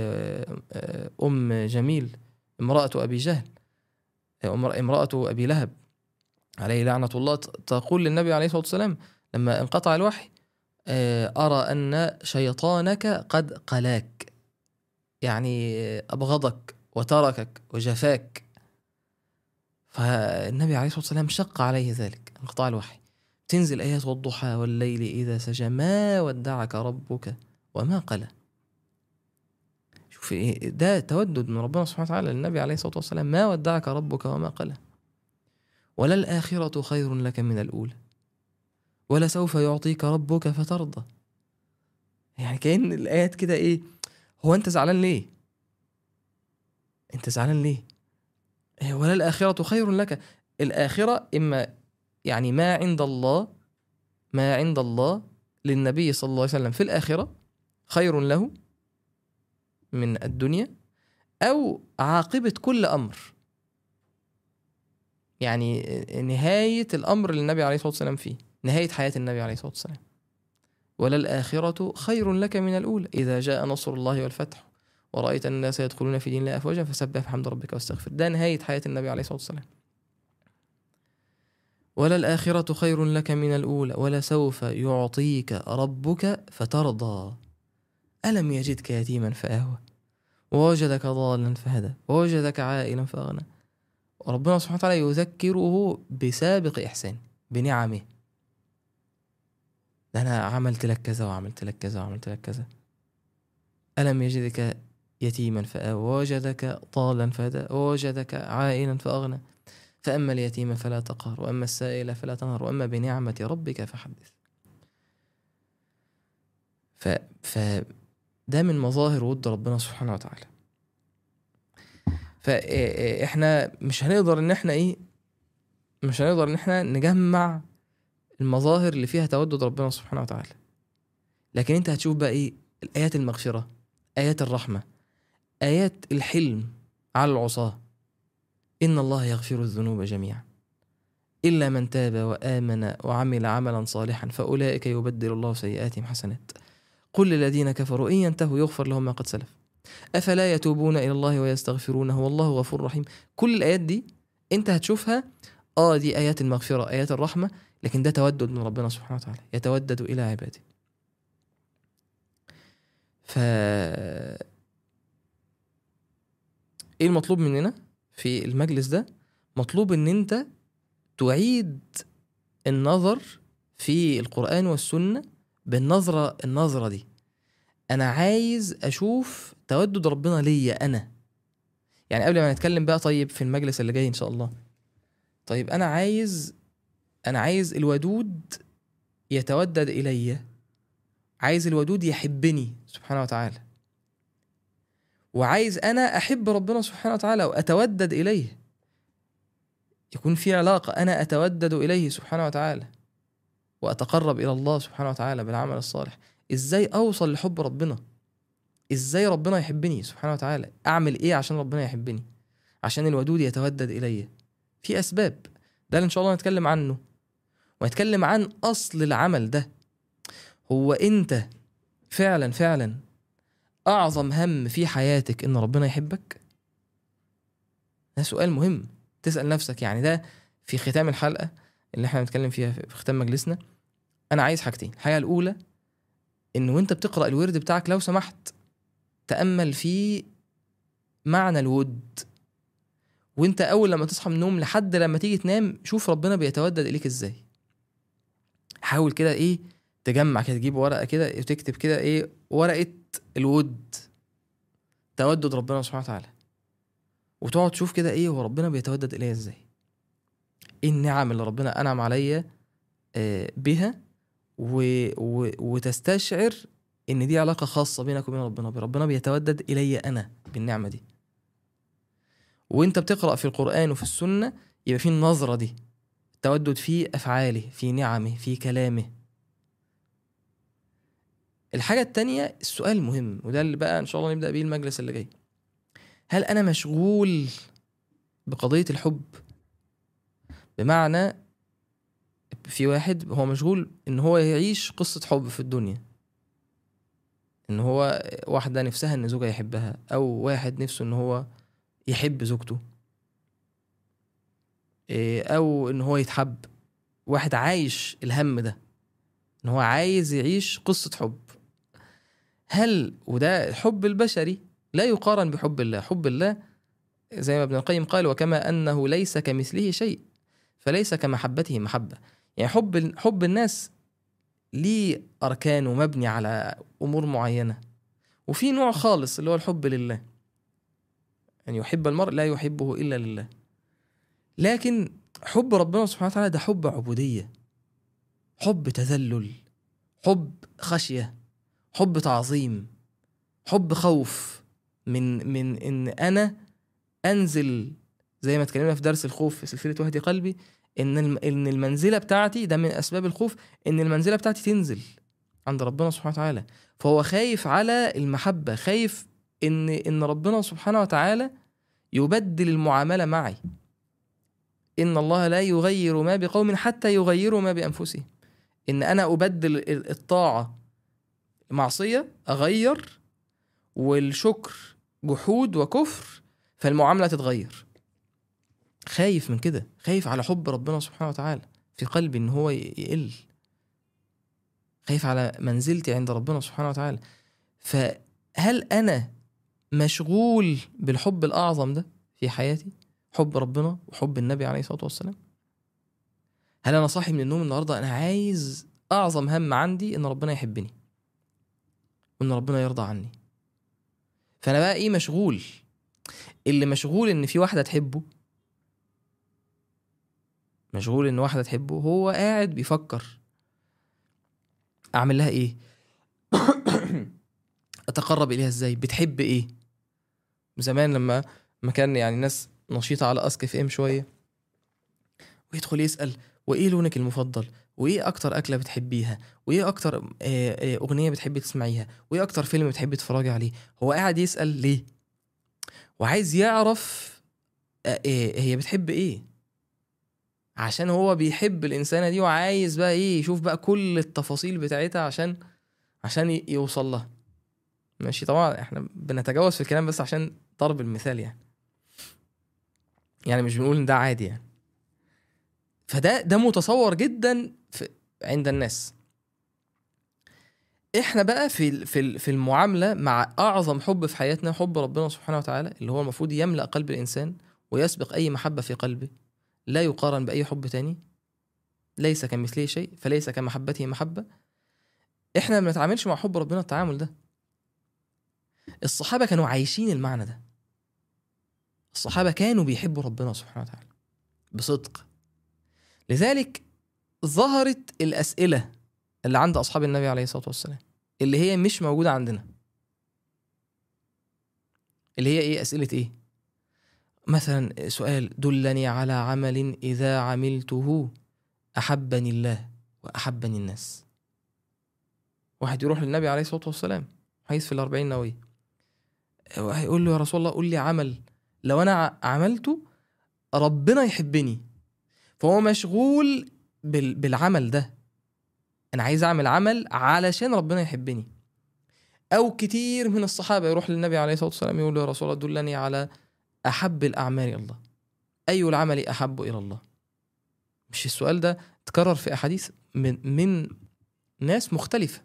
أم جميل امرأة أبي جهل امرأة أبي لهب عليه لعنة الله تقول للنبي عليه الصلاة والسلام لما انقطع الوحي أرى أن شيطانك قد قلاك يعني أبغضك وتركك وجفاك فالنبي عليه الصلاة والسلام شق عليه ذلك انقطاع الوحي تنزل آيات والضحى والليل إذا سجى ما ودعك ربك وما قلى شوف إيه ده تودد من ربنا سبحانه وتعالى للنبي عليه الصلاة والسلام ما ودعك ربك وما قلى ولا الآخرة خير لك من الأولى ولسوف يعطيك ربك فترضى يعني كأن الآيات كده إيه هو أنت زعلان ليه؟ أنت زعلان ليه؟ إيه، ولا الآخرة خير لك الآخرة إما يعني ما عند الله ما عند الله للنبي صلى الله عليه وسلم في الآخرة خير له من الدنيا أو عاقبة كل أمر يعني نهاية الأمر اللي النبي عليه الصلاة والسلام فيه نهاية حياة النبي عليه الصلاة والسلام وللآخرة خير لك من الأولى إذا جاء نصر الله والفتح ورأيت الناس يدخلون في دين الله أفواجا فسبح بحمد ربك واستغفر ده نهاية حياة النبي عليه الصلاة والسلام وللآخرة خير لك من الأولى ولسوف يعطيك ربك فترضى ألم يجدك يتيما فآوى ووجدك ضالا فهدى ووجدك عائلا فأغنى ربنا سبحانه وتعالى يذكره بسابق إحسان بنعمه ده أنا عملت لك كذا وعملت لك كذا وعملت لك كذا ألم يجدك يتيما فآوى ووجدك ضالا فهدى ووجدك عائلا فأغنى فأما اليتيم فلا تقهر وأما السائل فلا تنهر وأما بنعمة ربك فحدث ف... ف ده من مظاهر ود ربنا سبحانه وتعالى فاحنا مش هنقدر ان احنا ايه مش هنقدر ان احنا نجمع المظاهر اللي فيها تودد ربنا سبحانه وتعالى لكن انت هتشوف بقى ايه الايات المغفره ايات الرحمه ايات الحلم على العصاه ان الله يغفر الذنوب جميعا الا من تاب وامن وعمل عملا صالحا فاولئك يبدل الله سيئاتهم حسنات قل للذين كفروا ان ينتهوا يغفر لهم ما قد سلف افلا يتوبون الى الله ويستغفرونه والله غفور رحيم كل الايات دي انت هتشوفها اه دي ايات المغفره ايات الرحمه لكن ده تودد من ربنا سبحانه وتعالى يتودد الى عباده ف ايه المطلوب مننا في المجلس ده مطلوب ان انت تعيد النظر في القرآن والسنة بالنظرة النظرة دي أنا عايز أشوف تودد ربنا ليا أنا يعني قبل ما نتكلم بقى طيب في المجلس اللي جاي إن شاء الله طيب أنا عايز أنا عايز الودود يتودد إلي عايز الودود يحبني سبحانه وتعالى وعايز انا احب ربنا سبحانه وتعالى واتودد اليه يكون في علاقه انا اتودد اليه سبحانه وتعالى واتقرب الى الله سبحانه وتعالى بالعمل الصالح ازاي اوصل لحب ربنا ازاي ربنا يحبني سبحانه وتعالى اعمل ايه عشان ربنا يحبني عشان الودود يتودد الي في اسباب ده اللي ان شاء الله نتكلم عنه ونتكلم عن اصل العمل ده هو انت فعلا فعلا اعظم هم في حياتك ان ربنا يحبك ده سؤال مهم تسال نفسك يعني ده في ختام الحلقه اللي احنا بنتكلم فيها في ختام مجلسنا انا عايز حاجتين الحاجه الاولى ان وانت بتقرا الورد بتاعك لو سمحت تامل في معنى الود وانت اول لما تصحى من النوم لحد لما تيجي تنام شوف ربنا بيتودد اليك ازاي حاول كده ايه تجمع كده تجيب ورقه كده وتكتب كده ايه ورقه الود تودد ربنا سبحانه وتعالى وتقعد تشوف كده ايه هو ربنا بيتودد اليا ازاي ايه النعم اللي ربنا انعم عليا آه، بها و... و... وتستشعر ان دي علاقه خاصه بينك وبين ربنا ربنا بيتودد الي انا بالنعمه دي وانت بتقرا في القران وفي السنه يبقى في النظره دي التودد في افعاله في نعمه في كلامه الحاجة التانية السؤال المهم وده اللي بقى إن شاء الله نبدأ بيه المجلس اللي جاي هل أنا مشغول بقضية الحب بمعنى في واحد هو مشغول إن هو يعيش قصة حب في الدنيا إن هو واحدة نفسها إن زوجها يحبها أو واحد نفسه إن هو يحب زوجته إيه، أو إن هو يتحب واحد عايش الهم ده إن هو عايز يعيش قصة حب هل وده الحب البشري لا يقارن بحب الله حب الله زي ما ابن القيم قال وكما انه ليس كمثله شيء فليس كمحبته محبه يعني حب حب الناس ليه اركان ومبني على امور معينه وفي نوع خالص اللي هو الحب لله ان يعني يحب المرء لا يحبه الا لله لكن حب ربنا سبحانه وتعالى ده حب عبوديه حب تذلل حب خشيه حب تعظيم حب خوف من من ان انا انزل زي ما اتكلمنا في درس الخوف في سلسله وهدي قلبي ان ان المنزله بتاعتي ده من اسباب الخوف ان المنزله بتاعتي تنزل عند ربنا سبحانه وتعالى فهو خايف على المحبه خايف ان ان ربنا سبحانه وتعالى يبدل المعامله معي ان الله لا يغير ما بقوم حتى يغيروا ما بانفسهم ان انا ابدل الطاعه معصيه اغير والشكر جحود وكفر فالمعامله تتغير خايف من كده خايف على حب ربنا سبحانه وتعالى في قلبي ان هو يقل خايف على منزلتي عند ربنا سبحانه وتعالى فهل انا مشغول بالحب الاعظم ده في حياتي حب ربنا وحب النبي عليه الصلاه والسلام هل انا صاحي من النوم النهارده انا عايز اعظم هم عندي ان ربنا يحبني وان ربنا يرضى عني فانا بقى ايه مشغول اللي مشغول ان في واحده تحبه مشغول ان واحده تحبه هو قاعد بيفكر اعمل لها ايه اتقرب اليها ازاي بتحب ايه زمان لما ما كان يعني ناس نشيطه على اسك اف ام شويه ويدخل يسال وايه لونك المفضل وايه اكتر اكله بتحبيها وايه اكتر اغنيه بتحبي تسمعيها وايه اكتر فيلم بتحبي تتفرجي عليه هو قاعد يسال ليه وعايز يعرف هي بتحب ايه عشان هو بيحب الانسانه دي وعايز بقى ايه يشوف بقى كل التفاصيل بتاعتها عشان عشان يوصل لها ماشي طبعا احنا بنتجاوز في الكلام بس عشان ضرب المثال يعني يعني مش بنقول ان ده عادي يعني فده ده متصور جدا في عند الناس احنا بقى في في في المعامله مع اعظم حب في حياتنا حب ربنا سبحانه وتعالى اللي هو المفروض يملا قلب الانسان ويسبق اي محبه في قلبه لا يقارن باي حب تاني ليس كمثله شيء فليس كمحبته محبه احنا ما بنتعاملش مع حب ربنا التعامل ده الصحابه كانوا عايشين المعنى ده الصحابه كانوا بيحبوا ربنا سبحانه وتعالى بصدق لذلك ظهرت الاسئله اللي عند اصحاب النبي عليه الصلاه والسلام اللي هي مش موجوده عندنا اللي هي ايه اسئله ايه مثلا سؤال دلني على عمل اذا عملته احبني الله واحبني الناس واحد يروح للنبي عليه الصلاه والسلام حديث في الأربعين نووي هيقول له يا رسول الله قول لي عمل لو انا عملته ربنا يحبني فهو مشغول بال... بالعمل ده انا عايز اعمل عمل علشان ربنا يحبني او كتير من الصحابه يروح للنبي عليه الصلاه والسلام يقول له يا رسول الله دلني على احب الاعمال الى الله اي العمل احب الى الله مش السؤال ده تكرر في احاديث من من ناس مختلفه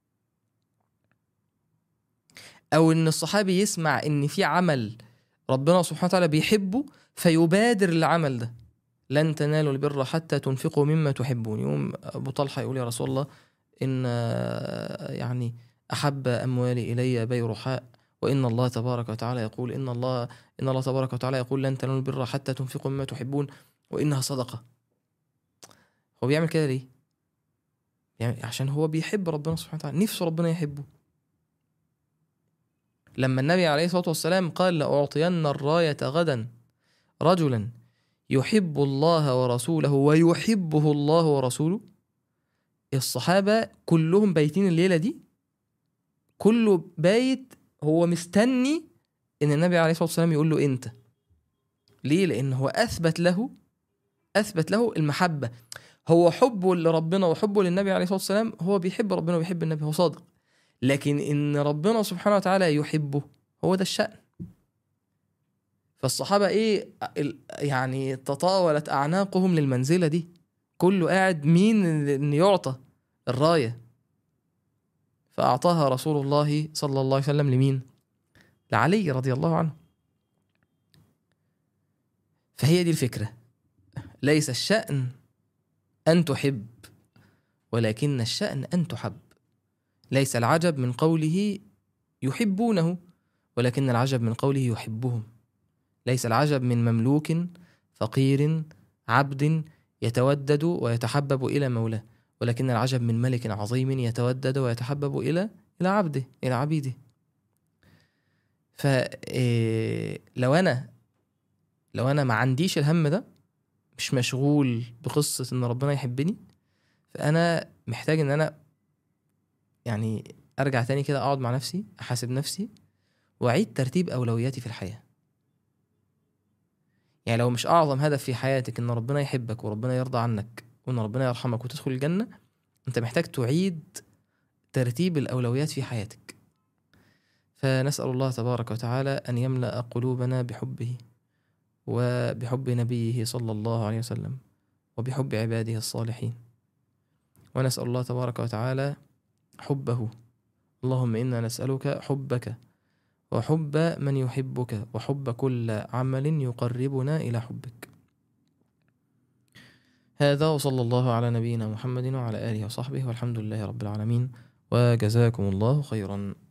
او ان الصحابي يسمع ان في عمل ربنا سبحانه وتعالى بيحبه فيبادر العمل ده لن تنالوا البر حتى تنفقوا مما تحبون يوم ابو طلحه يقول يا رسول الله ان يعني احب اموالي الي بيرحاء وان الله تبارك وتعالى يقول ان الله ان الله تبارك وتعالى يقول لن تنالوا البر حتى تنفقوا مما تحبون وانها صدقه هو بيعمل كده ليه يعني عشان هو بيحب ربنا سبحانه وتعالى نفسه ربنا يحبه لما النبي عليه الصلاه والسلام قال لاعطين الرايه غدا رجلا يحب الله ورسوله ويحبه الله ورسوله الصحابة كلهم بايتين الليلة دي كله بايت هو مستني ان النبي عليه الصلاة والسلام يقول له انت ليه لان هو اثبت له اثبت له المحبة هو حبه لربنا وحبه للنبي عليه الصلاة والسلام هو بيحب ربنا وبيحب النبي هو صادق لكن ان ربنا سبحانه وتعالى يحبه هو ده الشأن فالصحابه ايه يعني تطاولت اعناقهم للمنزله دي كله قاعد مين ان يعطى الرايه فاعطاها رسول الله صلى الله عليه وسلم لمين لعلي رضي الله عنه فهي دي الفكرة ليس الشأن أن تحب ولكن الشأن أن تحب ليس العجب من قوله يحبونه ولكن العجب من قوله يحبهم ليس العجب من مملوك فقير عبد يتودد ويتحبب إلى مولاه ولكن العجب من ملك عظيم يتودد ويتحبب إلى إلى عبده إلى عبيده فلو أنا لو أنا ما عنديش الهم ده مش مشغول بقصة إن ربنا يحبني فأنا محتاج إن أنا يعني أرجع تاني كده أقعد مع نفسي أحاسب نفسي وأعيد ترتيب أولوياتي في الحياة يعني لو مش أعظم هدف في حياتك إن ربنا يحبك وربنا يرضى عنك وإن ربنا يرحمك وتدخل الجنة أنت محتاج تعيد ترتيب الأولويات في حياتك فنسأل الله تبارك وتعالى أن يملأ قلوبنا بحبه وبحب نبيه صلى الله عليه وسلم وبحب عباده الصالحين ونسأل الله تبارك وتعالى حبه اللهم إنا نسألك حبك وحب من يحبك وحب كل عمل يقربنا إلى حبك هذا وصلى الله على نبينا محمد وعلى آله وصحبه والحمد لله رب العالمين وجزاكم الله خيرا